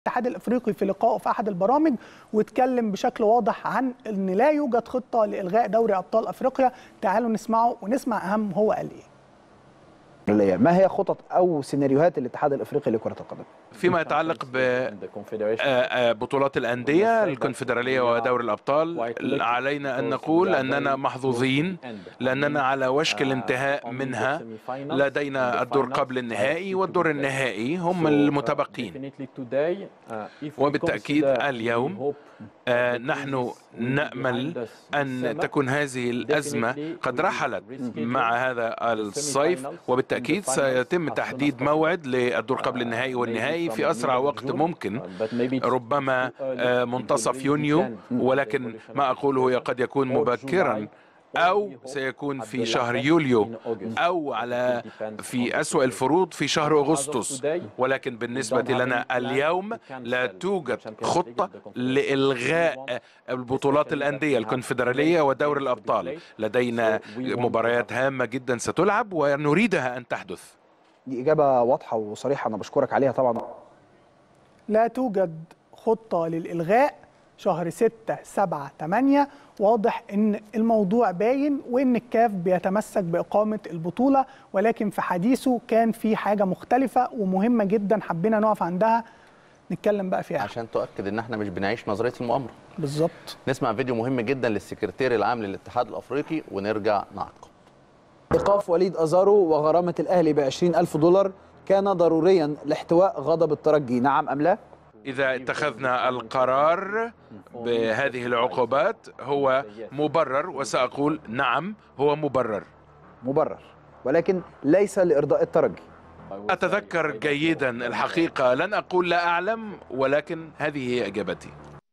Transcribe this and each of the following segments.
الاتحاد الافريقي في لقائه في احد البرامج واتكلم بشكل واضح عن ان لا يوجد خطه لالغاء دوري ابطال افريقيا تعالوا نسمعه ونسمع اهم هو قال ايه ما هي خطط او سيناريوهات الاتحاد الافريقي لكره القدم فيما يتعلق ببطولات الأندية الكونفدرالية ودوري الأبطال علينا أن نقول أننا محظوظين لأننا على وشك الانتهاء منها لدينا الدور قبل النهائي والدور النهائي هم المتبقين وبالتأكيد اليوم آه نحن نأمل أن تكون هذه الأزمة قد رحلت مع هذا الصيف وبالتأكيد سيتم تحديد موعد للدور قبل النهائي والنهائي في أسرع وقت ممكن ربما آه منتصف يونيو ولكن ما أقوله قد يكون مبكرا أو سيكون في شهر يوليو أو على في أسوأ الفروض في شهر أغسطس ولكن بالنسبة لنا اليوم لا توجد خطة لإلغاء البطولات الأندية الكونفدرالية ودور الأبطال لدينا مباريات هامة جدا ستلعب ونريدها أن تحدث دي إجابة واضحة وصريحة أنا بشكرك عليها طبعا لا توجد خطة للإلغاء شهر 6 7 8 واضح ان الموضوع باين وان الكاف بيتمسك باقامه البطوله ولكن في حديثه كان في حاجه مختلفه ومهمه جدا حبينا نقف عندها نتكلم بقى فيها عشان تؤكد ان احنا مش بنعيش نظريه المؤامره بالظبط نسمع فيديو مهم جدا للسكرتير العام للاتحاد الافريقي ونرجع نعقب ايقاف وليد ازارو وغرامه الاهلي ب 20000 دولار كان ضروريا لاحتواء غضب الترجي نعم ام لا إذا اتخذنا القرار بهذه العقوبات هو مبرر وسأقول نعم هو مبرر مبرر ولكن ليس لإرضاء الترجي أتذكر جيدا الحقيقة لن أقول لا أعلم ولكن هذه هي إجابتي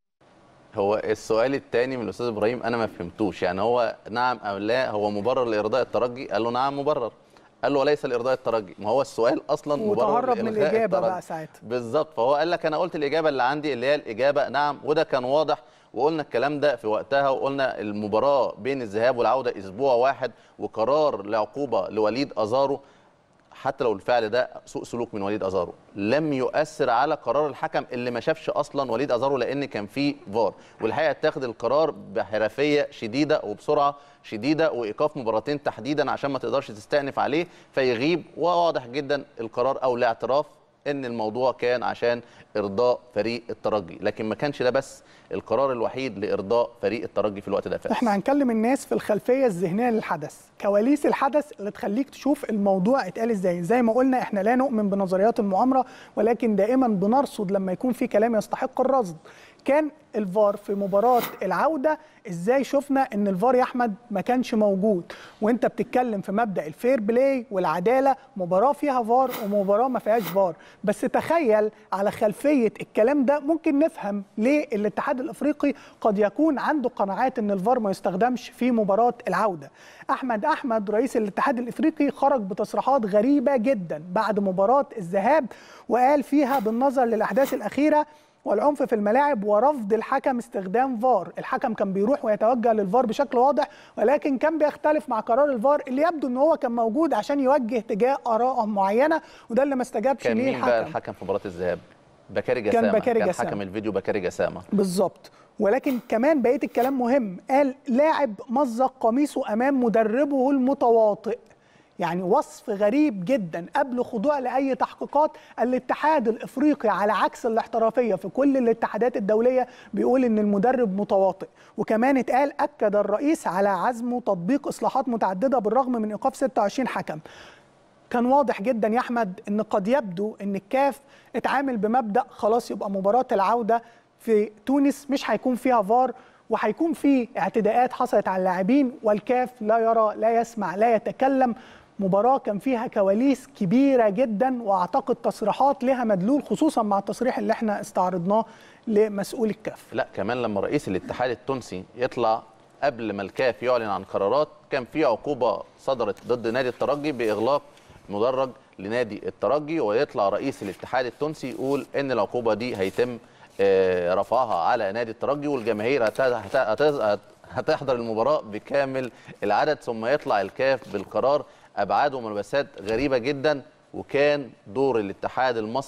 هو السؤال الثاني من الأستاذ إبراهيم أنا ما فهمتوش يعني هو نعم أو لا هو مبرر لإرضاء الترجي قال له نعم مبرر قال له وليس لارضاء الترجي ما هو السؤال اصلا مبرر وتهرب من الاجابه بقى ساعتها بالظبط فهو قال لك انا قلت الاجابه اللي عندي اللي هي الاجابه نعم وده كان واضح وقلنا الكلام ده في وقتها وقلنا المباراه بين الذهاب والعوده اسبوع واحد وقرار لعقوبه لوليد ازارو حتى لو الفعل ده سوء سلوك من وليد ازارو لم يؤثر على قرار الحكم اللي ما شافش اصلا وليد ازارو لان كان فيه فار والحقيقه اتخذ القرار بحرفيه شديده وبسرعه شديده وايقاف مباراتين تحديدا عشان ما تقدرش تستأنف عليه فيغيب وواضح جدا القرار او الاعتراف ان الموضوع كان عشان ارضاء فريق الترجي لكن ما كانش ده بس القرار الوحيد لارضاء فريق الترجي في الوقت ده فاس. احنا هنكلم الناس في الخلفيه الذهنيه للحدث كواليس الحدث اللي تخليك تشوف الموضوع اتقال ازاي زي ما قلنا احنا لا نؤمن بنظريات المؤامره ولكن دائما بنرصد لما يكون في كلام يستحق الرصد كان الفار في مباراه العوده ازاي شفنا ان الفار يا احمد ما كانش موجود وانت بتتكلم في مبدا الفير بلاي والعداله مباراه فيها فار ومباراه ما فيهاش فار بس تخيل على خلفيه الكلام ده ممكن نفهم ليه الاتحاد الافريقي قد يكون عنده قناعات ان الفار ما يستخدمش في مباراه العوده احمد احمد رئيس الاتحاد الافريقي خرج بتصريحات غريبه جدا بعد مباراه الذهاب وقال فيها بالنظر للاحداث الاخيره والعنف في الملاعب ورفض الحكم استخدام فار الحكم كان بيروح ويتوجه للفار بشكل واضح ولكن كان بيختلف مع قرار الفار اللي يبدو ان هو كان موجود عشان يوجه تجاه اراء معينه وده اللي ما استجابش كان ليه مين الحكم بقى الحكم في مباراه الذهاب بكاري جسامه كان بكاري كان جسامة. حكم الفيديو بكاري جسامه بالظبط ولكن كمان بقيه الكلام مهم قال لاعب مزق قميصه امام مدربه المتواطئ يعني وصف غريب جدا قبل خضوع لاي تحقيقات الاتحاد الافريقي على عكس الاحترافيه في كل الاتحادات الدوليه بيقول ان المدرب متواطئ وكمان اتقال اكد الرئيس على عزمه تطبيق اصلاحات متعدده بالرغم من ايقاف 26 حكم كان واضح جدا يا احمد ان قد يبدو ان الكاف اتعامل بمبدا خلاص يبقى مباراه العوده في تونس مش هيكون فيها فار وهيكون في اعتداءات حصلت على اللاعبين والكاف لا يرى لا يسمع لا يتكلم مباراة كان فيها كواليس كبيرة جدا واعتقد تصريحات لها مدلول خصوصا مع التصريح اللي احنا استعرضناه لمسؤول الكاف لا كمان لما رئيس الاتحاد التونسي يطلع قبل ما الكاف يعلن عن قرارات كان في عقوبه صدرت ضد نادي الترجي باغلاق مدرج لنادي الترجي ويطلع رئيس الاتحاد التونسي يقول ان العقوبه دي هيتم آه، رفعها على نادي الترجي والجماهير هت- هت- هت- هتحضر المباراه بكامل العدد ثم يطلع الكاف بالقرار ابعاد وملابسات غريبه جدا وكان دور الاتحاد المصري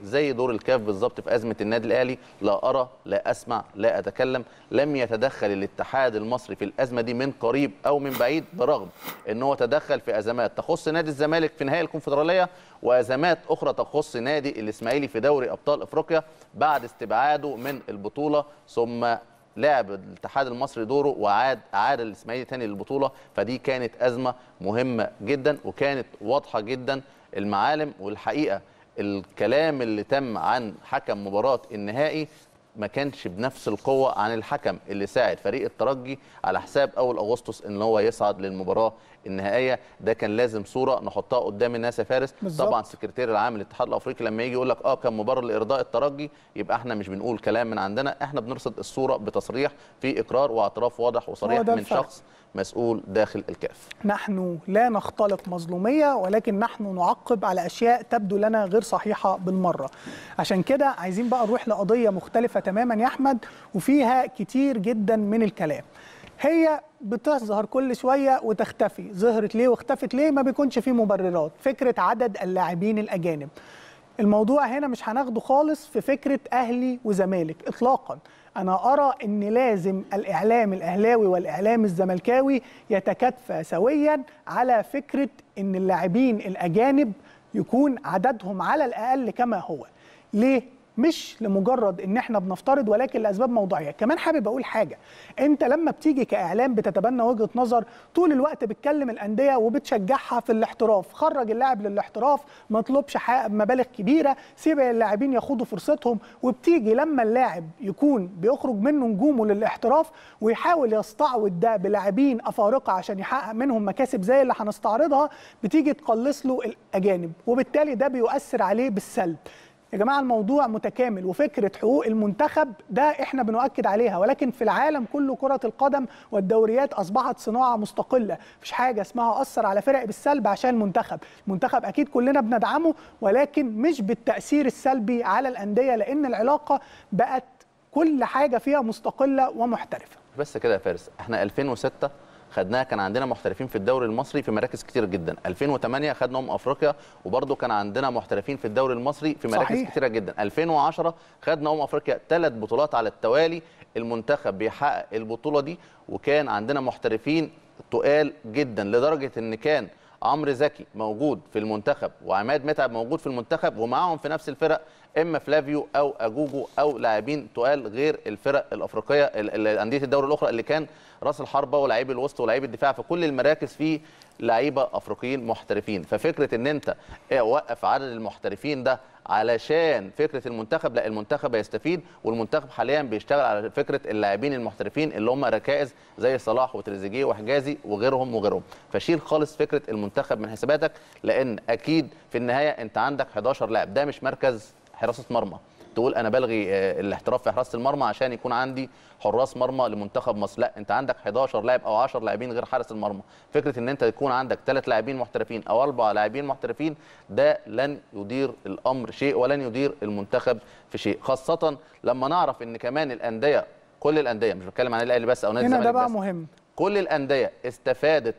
زي دور الكاف بالظبط في ازمه النادي الاهلي لا ارى لا اسمع لا اتكلم لم يتدخل الاتحاد المصري في الازمه دي من قريب او من بعيد برغم ان هو تدخل في ازمات تخص نادي الزمالك في نهائي الكونفدراليه وازمات اخرى تخص نادي الاسماعيلي في دوري ابطال افريقيا بعد استبعاده من البطوله ثم لعب الاتحاد المصري دوره وعاد اعاد الاسماعيلي تاني للبطوله فدي كانت ازمه مهمه جدا وكانت واضحه جدا المعالم والحقيقه الكلام اللي تم عن حكم مباراه النهائي ما كانش بنفس القوه عن الحكم اللي ساعد فريق الترجي على حساب اول اغسطس ان هو يصعد للمباراه النهائيه ده كان لازم صوره نحطها قدام الناس يا فارس بالظبط. طبعا سكرتير العام للاتحاد الافريقي لما يجي يقول لك اه كان مبرر لارضاء الترجي يبقى احنا مش بنقول كلام من عندنا احنا بنرصد الصوره بتصريح في اقرار واعتراف واضح وصريح هو ده من الفرق. شخص مسؤول داخل الكاف نحن لا نختلق مظلومية ولكن نحن نعقب على أشياء تبدو لنا غير صحيحة بالمرة عشان كده عايزين بقى نروح لقضية مختلفة تماما يا أحمد وفيها كتير جدا من الكلام هي بتظهر كل شوية وتختفي ظهرت ليه واختفت ليه ما بيكونش فيه مبررات فكرة عدد اللاعبين الأجانب الموضوع هنا مش هناخده خالص في فكرة أهلي وزمالك إطلاقا أنا أرى أن لازم الإعلام الأهلاوي والإعلام الزملكاوي يتكاتفى سويا على فكرة أن اللاعبين الأجانب يكون عددهم على الأقل كما هو ليه؟ مش لمجرد ان احنا بنفترض ولكن لاسباب موضوعيه كمان حابب اقول حاجه انت لما بتيجي كاعلام بتتبنى وجهه نظر طول الوقت بتكلم الانديه وبتشجعها في الاحتراف خرج اللاعب للاحتراف ما تطلبش حق- مبالغ كبيره سيب اللاعبين ياخدوا فرصتهم وبتيجي لما اللاعب يكون بيخرج منه نجومه للاحتراف ويحاول يستعوض ده بلاعبين افارقه عشان يحقق منهم مكاسب زي اللي هنستعرضها بتيجي تقلص له الاجانب وبالتالي ده بيؤثر عليه بالسلب يا جماعه الموضوع متكامل وفكره حقوق المنتخب ده احنا بنؤكد عليها ولكن في العالم كله كره القدم والدوريات اصبحت صناعه مستقله مفيش حاجه اسمها اثر على فرق بالسلب عشان المنتخب المنتخب اكيد كلنا بندعمه ولكن مش بالتاثير السلبي على الانديه لان العلاقه بقت كل حاجه فيها مستقله ومحترفه بس كده يا فارس احنا 2006 خدناها كان عندنا محترفين في الدوري المصري في مراكز كتير جدا 2008 خدنا ام افريقيا وبرده كان عندنا محترفين في الدوري المصري في مراكز صحيح. كتيره جدا 2010 خدنا ام افريقيا ثلاث بطولات على التوالي المنتخب بيحقق البطوله دي وكان عندنا محترفين تقال جدا لدرجه ان كان عمرو زكي موجود في المنتخب وعماد متعب موجود في المنتخب ومعاهم في نفس الفرق اما فلافيو او اجوجو او لاعبين تقال غير الفرق الافريقيه ال- ال- انديه الدوري الاخرى اللي كان راس الحربه ولاعيب الوسط ولاعيب الدفاع في كل المراكز فيه لعيبه افريقيين محترفين ففكره ان انت إيه وقف عدد المحترفين ده علشان فكره المنتخب لا المنتخب هيستفيد والمنتخب حاليا بيشتغل على فكره اللاعبين المحترفين اللي هم ركائز زي صلاح وتريزيجيه وحجازي وغيرهم وغيرهم فشيل خالص فكره المنتخب من حساباتك لان اكيد في النهايه انت عندك 11 لاعب ده مش مركز حراسه مرمى تقول انا بلغي آه، الاحتراف في حراسه المرمى عشان يكون عندي حراس مرمى لمنتخب مصر لا انت عندك 11 لاعب او 10 لاعبين غير حارس المرمى فكره ان انت يكون عندك ثلاث لاعبين محترفين او اربع لاعبين محترفين ده لن يدير الامر شيء ولن يدير المنتخب في شيء خاصه لما نعرف ان كمان الانديه كل الانديه مش بتكلم عن الاهلي بس او نادي هنا ده الزمالك بقى بس مهم كل الانديه استفادت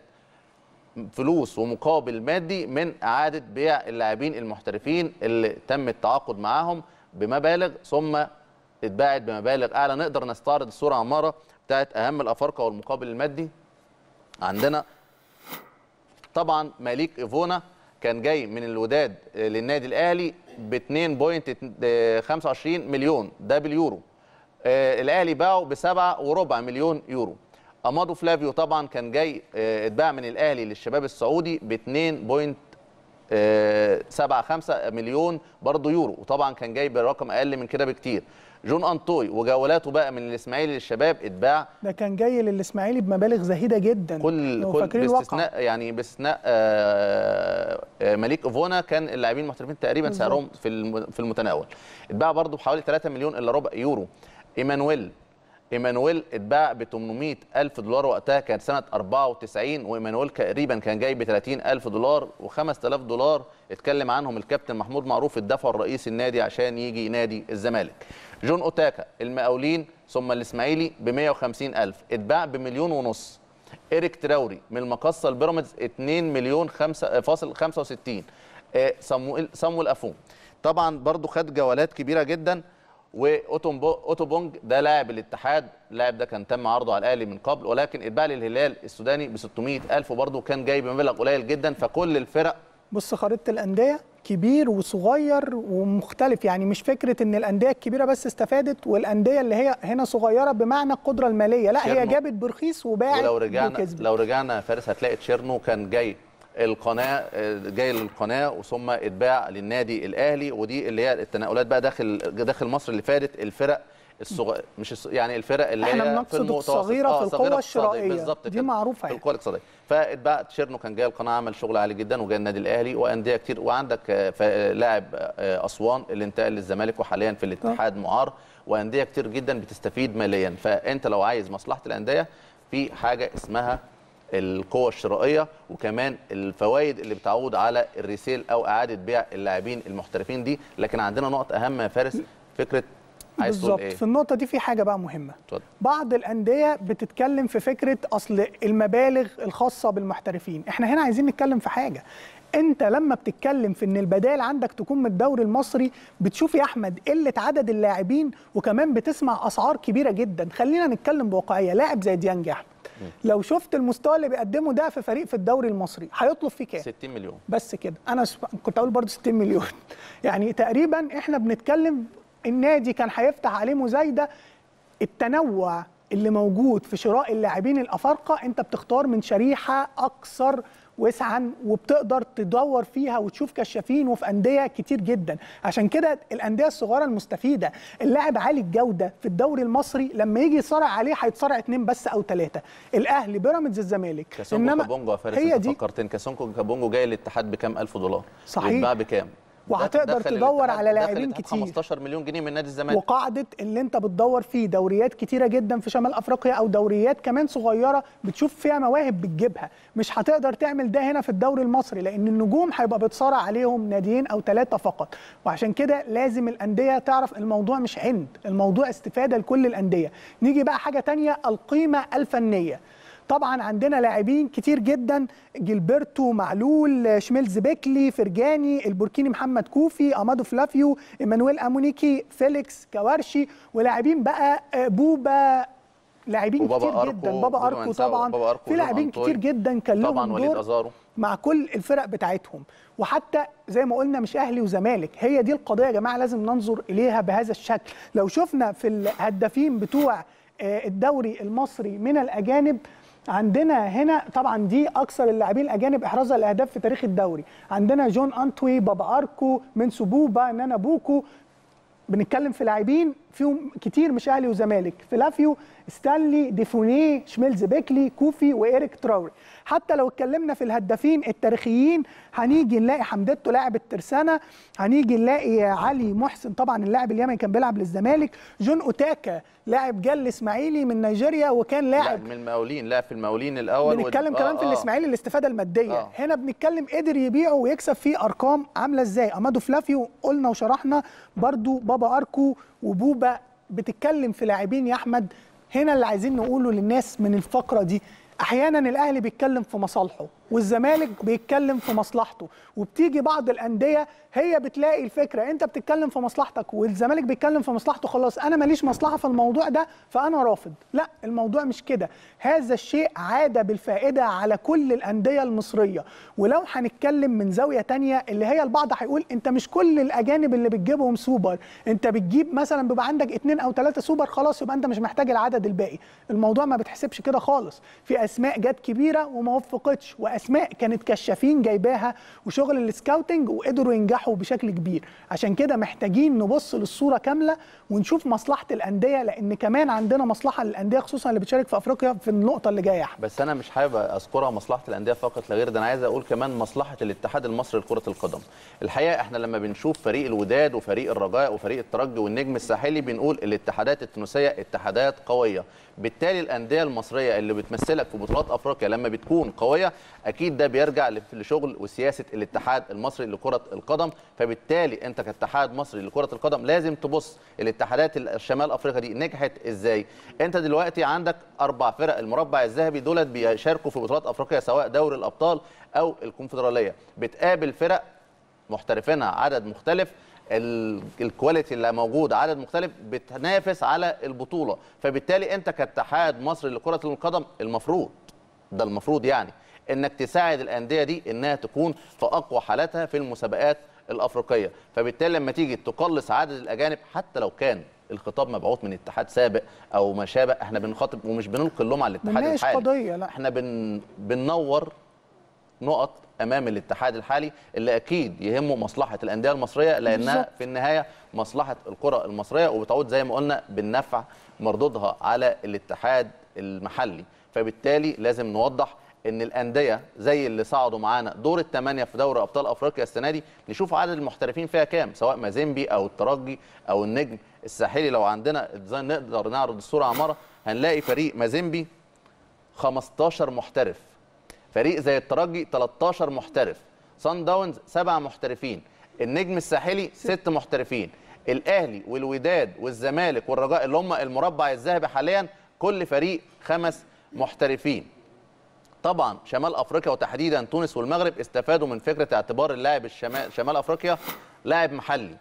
فلوس ومقابل مادي من اعاده بيع اللاعبين المحترفين اللي تم التعاقد معاهم بمبالغ ثم اتباعت بمبالغ اعلى نقدر نستعرض الصوره عماره بتاعت اهم الافارقه والمقابل المادي عندنا طبعا ماليك ايفونا كان جاي من الوداد للنادي الاهلي ب 2.25 مليون ده باليورو آه، الاهلي باعه بسبعة وربع مليون يورو امادو فلافيو طبعا كان جاي آه، اتباع من الاهلي للشباب السعودي ب 2.75 مليون برضه يورو وطبعا كان جاي برقم اقل من كده بكتير جون انطوي وجولاته بقى من الاسماعيلي للشباب اتباع ده كان جاي للاسماعيلي بمبالغ زهيده جدا كل لو كل فاكرين الواقع. باستثناء يعني باستثناء آه، آه، مليك اوفونا كان اللاعبين المحترفين تقريبا بالظبط. سعرهم في الم- في المتناول اتباع برضه بحوالي 3 مليون الا ربع يورو ايمانويل ايمانويل اتباع ب 800 الف دولار وقتها كانت سنه 94 وايمانويل تقريبا كان جاي ب 30 الف دولار و5000 دولار اتكلم عنهم الكابتن محمود معروف الدفع الرئيسي النادي عشان يجي نادي الزمالك جون اوتاكا المقاولين ثم الاسماعيلي ب 150 الف اتباع بمليون ونص إيريك تراوري من المقصة البيراميدز 2 مليون 5 فاصل 65 آه، صمويل صمويل أفون طبعا برضو خد جولات كبيره جدا واوتو بونج ده لاعب الاتحاد اللاعب ده كان تم عرضه على الاهلي من قبل ولكن اتباع للهلال السوداني ب 600 الف وبرضه كان جاي بمبلغ قليل جدا فكل الفرق بص خريطه الانديه كبير وصغير ومختلف يعني مش فكره ان الانديه الكبيره بس استفادت والانديه اللي هي هنا صغيره بمعنى القدره الماليه لا هي شيرنو. جابت برخيص وباعت ولو رجعنا وكسبت. لو رجعنا يا فارس هتلاقي تشيرنو كان جاي القناه آه، جاي للقناه وثم اتباع للنادي الاهلي ودي اللي هي التنقلات بقى داخل داخل مصر اللي فاتت الفرق الصغ... مش الص... يعني الفرق اللي احنا هي بنقصد في المتوسط الصغيرة في صغيرة القوة اقتصادية. الشرائية. بالظبط دي كده. معروفة في يعني. القوه الاقتصاديه فاتباع تشيرنو كان جاي القناه عمل شغل عالي جدا وجاي النادي الاهلي وانديه كتير وعندك آه، ف- لاعب آه، اسوان اللي انتقل للزمالك وحاليا في الاتحاد معار وانديه كتير جدا بتستفيد ماليا فانت لو عايز مصلحه الانديه في حاجه اسمها القوة الشرائية وكمان الفوائد اللي بتعود على الريسيل أو إعادة بيع اللاعبين المحترفين دي لكن عندنا نقطة أهم يا فارس فكرة عايز تقول بالظبط إيه؟ في النقطه دي في حاجه بقى مهمه اتفضل. بعض الانديه بتتكلم في فكره اصل المبالغ الخاصه بالمحترفين احنا هنا عايزين نتكلم في حاجه انت لما بتتكلم في ان البدائل عندك تكون من الدوري المصري بتشوف يا احمد قله عدد اللاعبين وكمان بتسمع اسعار كبيره جدا خلينا نتكلم بواقعيه لاعب زي ديانج يا احمد لو شفت المستوى اللي بيقدمه ده في فريق في الدوري المصري هيطلب فيه كام 60 مليون بس كده انا س- كنت اقول برضو 60 مليون يعني تقريبا احنا بنتكلم النادي كان هيفتح عليه مزايده التنوع اللي موجود في شراء اللاعبين الافارقه انت بتختار من شريحه اكثر وسعا وبتقدر تدور فيها وتشوف كشافين وفي انديه كتير جدا عشان كده الانديه الصغيره المستفيده اللاعب عالي الجوده في الدوري المصري لما يجي يتصارع عليه هيتصارع اتنين بس او ثلاثه الاهلي بيراميدز الزمالك كاسونجو كابونجو يا فارس هي انت دي فكرتني كاسونجو كابونجو جاي الاتحاد بكام ألف دولار صحيح. واتباع بكام وهتقدر دخل تدور الاتحاد- على دخل لاعبين الاتحاد كتير. 15 مليون جنيه من نادي الزمالك وقاعده اللي انت بتدور فيه دوريات كتيره جدا في شمال افريقيا او دوريات كمان صغيره بتشوف فيها مواهب بتجيبها مش هتقدر تعمل ده هنا في الدوري المصري لان النجوم هيبقى بتصارع عليهم ناديين او ثلاثه فقط وعشان كده لازم الانديه تعرف الموضوع مش عند الموضوع استفاده لكل الانديه نيجي بقى حاجه تانية القيمه الفنيه طبعا عندنا لاعبين كتير جدا جilberto معلول شميلز بيكلي فرجاني البوركيني محمد كوفي امادو فلافيو ايمانويل امونيكي فيليكس كوارشي ولاعبين بقى آه، بوبا لاعبين وبابا كتير أركو، جدا بابا بدون اركو أنساه طبعا بابا أركو في وجون لاعبين أنطوي. كتير جدا كان لهم طبعا وليد دور أزارو مع كل الفرق بتاعتهم وحتى زي ما قلنا مش اهلي وزمالك هي دي القضيه يا جماعه لازم ننظر اليها بهذا الشكل لو شفنا في الهدافين بتوع آه، الدوري المصري من الاجانب عندنا هنا طبعا دي اكثر اللاعبين الاجانب احرازا لاهداف في تاريخ الدوري عندنا جون انتوي بابا اركو من سبوبا نانا بوكو بنتكلم في لاعبين فيهم كتير مش اهلي وزمالك فلافيو ستانلي ديفونيه شميلز بيكلي كوفي وايريك تراوري حتى لو اتكلمنا في الهدافين التاريخيين هنيجي نلاقي حمدتو لاعب الترسانه هنيجي نلاقي علي محسن طبعا اللاعب اليمني كان بيلعب للزمالك جون اوتاكا لاعب جال الاسماعيلي من نيجيريا وكان لا لاعب من المقاولين لا في المقاولين الاول بنتكلم ود- كمان آه، في آه. الاسماعيلي الاستفاده الماديه آه. آه. هنا بنتكلم قدر يبيعه ويكسب فيه ارقام عامله ازاي امادو فلافيو قلنا وشرحنا برضو بابا اركو وبوبا بتتكلم في لاعبين يا احمد هنا اللي عايزين نقوله للناس من الفقره دي احيانا الاهلي بيتكلم في مصالحه والزمالك بيتكلم في مصلحته وبتيجي بعض الانديه هي بتلاقي الفكره انت بتتكلم في مصلحتك والزمالك بيتكلم في مصلحته خلاص انا ماليش مصلحه في الموضوع ده فانا رافض لا الموضوع مش كده هذا الشيء عاد بالفائده على كل الانديه المصريه ولو هنتكلم من زاويه تانية اللي هي البعض هيقول انت مش كل الاجانب اللي بتجيبهم سوبر انت بتجيب مثلا بيبقى عندك اتنين او ثلاثه سوبر خلاص يبقى انت مش محتاج العدد الباقي الموضوع ما بتحسبش كده خالص في اسماء جت كبيره وما وفقتش واسماء كانت كشافين جايباها وشغل السكاوتنج وقدروا ينجحوا بشكل كبير عشان كده محتاجين نبص للصوره كامله ونشوف مصلحه الانديه لان كمان عندنا مصلحه للانديه خصوصا اللي بتشارك في افريقيا في النقطه اللي جايه يا احمد بس انا مش حابب اذكرها مصلحه الانديه فقط لا غير ده انا عايز اقول كمان مصلحه الاتحاد المصري لكره القدم الحقيقه احنا لما بنشوف فريق الوداد وفريق الرجاء وفريق الترجي والنجم الساحلي بنقول الاتحادات التونسيه اتحادات قويه بالتالي الانديه المصريه اللي بتمثلك في بطولات افريقيا لما بتكون قويه اكيد ده بيرجع لف- لشغل وسياسه الاتحاد المصري لكره القدم فبالتالي انت كاتحاد مصري لكره القدم لازم تبص الاتحادات الشمال افريقيا دي نجحت ازاي انت دلوقتي عندك اربع فرق المربع الذهبي دولت بيشاركوا في بطولات افريقيا سواء دوري الابطال او الكونفدراليه بتقابل فرق محترفينها عدد مختلف ال- الكواليتي اللي موجود عدد مختلف بتنافس على البطوله فبالتالي انت كاتحاد مصري لكره القدم المفروض ده المفروض يعني انك تساعد الانديه دي انها تكون في اقوى حالاتها في المسابقات الافريقيه فبالتالي لما تيجي تقلص عدد الاجانب حتى لو كان الخطاب مبعوث من اتحاد سابق او ما شابه احنا بنخاطب ومش بنلقي اللوم على الاتحاد بنناقش الحالي قضية، لا. احنا بن بننور نقط امام الاتحاد الحالي اللي اكيد يهمه مصلحه الانديه المصريه لانها بالظبط. في النهايه مصلحه الكره المصريه وبتعود زي ما قلنا بالنفع مردودها على الاتحاد المحلي فبالتالي لازم نوضح ان الانديه زي اللي صعدوا معانا دور الثمانيه في دوري ابطال افريقيا السنه دي نشوف عدد المحترفين فيها كام سواء مازيمبي او الترجي او النجم الساحلي لو عندنا زي نقدر نعرض الصوره عماره هنلاقي فريق مازيمبي 15 محترف فريق زي الترجي 13 محترف صن داونز سبع محترفين النجم الساحلي ست محترفين الاهلي والوداد والزمالك والرجاء اللي هم المربع الذهبي حاليا كل فريق خمس محترفين طبعا شمال افريقيا وتحديدا تونس والمغرب استفادوا من فكره اعتبار اللاعب الشمال شمال افريقيا لاعب محلي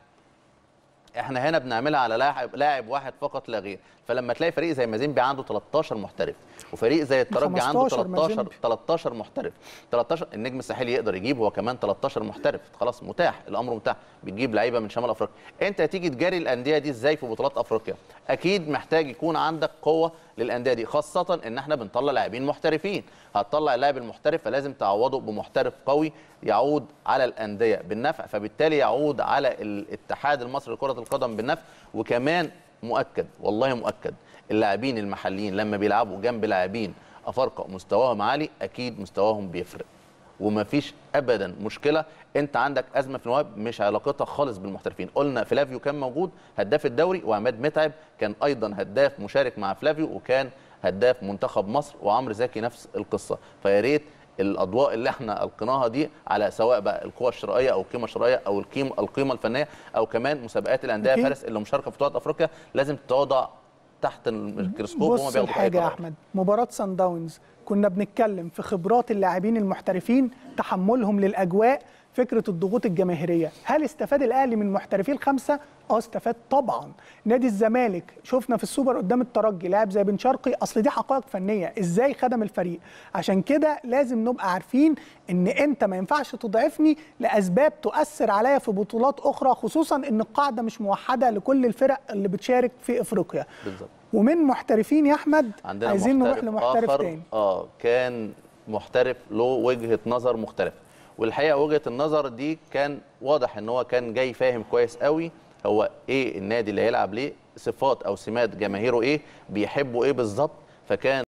احنا هنا بنعملها على لاعب لاعب واحد فقط لا غير فلما تلاقي فريق زي مازيمبي عنده 13 محترف وفريق زي الترجي عنده 15 13 مازيمبي. 13 محترف 13 النجم الساحلي يقدر يجيب هو كمان 13 محترف خلاص متاح الامر متاح بتجيب لعيبه من شمال افريقيا انت هتيجي تجاري الانديه دي ازاي في بطولات افريقيا اكيد محتاج يكون عندك قوه للانديه دي خاصه ان احنا بنطلع لاعبين محترفين هتطلع اللاعب المحترف فلازم تعوضه بمحترف قوي يعود على الانديه بالنفع فبالتالي يعود على الاتحاد المصري لكره القدم بالنفع وكمان مؤكد والله مؤكد اللاعبين المحليين لما بيلعبوا جنب لاعبين افارقه مستواهم عالي اكيد مستواهم بيفرق ومفيش ابدا مشكله انت عندك ازمه في النواب مش علاقتها خالص بالمحترفين قلنا فلافيو كان موجود هداف الدوري وعماد متعب كان ايضا هداف مشارك مع فلافيو وكان هداف منتخب مصر وعمرو زكي نفس القصه فيا ريت الاضواء اللي احنا القيناها دي على سواء بقى القوى الشرائيه او القيمه الشرائيه او القيمه القيمه الفنيه او كمان مسابقات الانديه أكيد. فارس اللي مشاركه في بطولات افريقيا لازم توضع تحت الميكروسكوب وهم بص بياخدوا أي الحاجه يا قرار. احمد مباراه سان داونز كنا بنتكلم في خبرات اللاعبين المحترفين تحملهم للاجواء فكره الضغوط الجماهيريه هل استفاد الاهلي من محترفي الخمسه اه استفاد طبعا نادي الزمالك شفنا في السوبر قدام الترجي لاعب زي بن شرقي اصل دي حقائق فنيه ازاي خدم الفريق عشان كده لازم نبقى عارفين ان انت ما ينفعش تضعفني لاسباب تؤثر عليا في بطولات اخرى خصوصا ان القاعده مش موحده لكل الفرق اللي بتشارك في افريقيا بالظبط ومن محترفين يا احمد عندنا عايزين نروح محترف لمحترف آخر تاني اه كان محترف له وجهه نظر مختلفه والحقيقه وجهه النظر دي كان واضح ان هو كان جاي فاهم كويس قوي هو ايه النادي اللي هيلعب ليه صفات او سمات جماهيره ايه بيحبوا ايه بالظبط فكان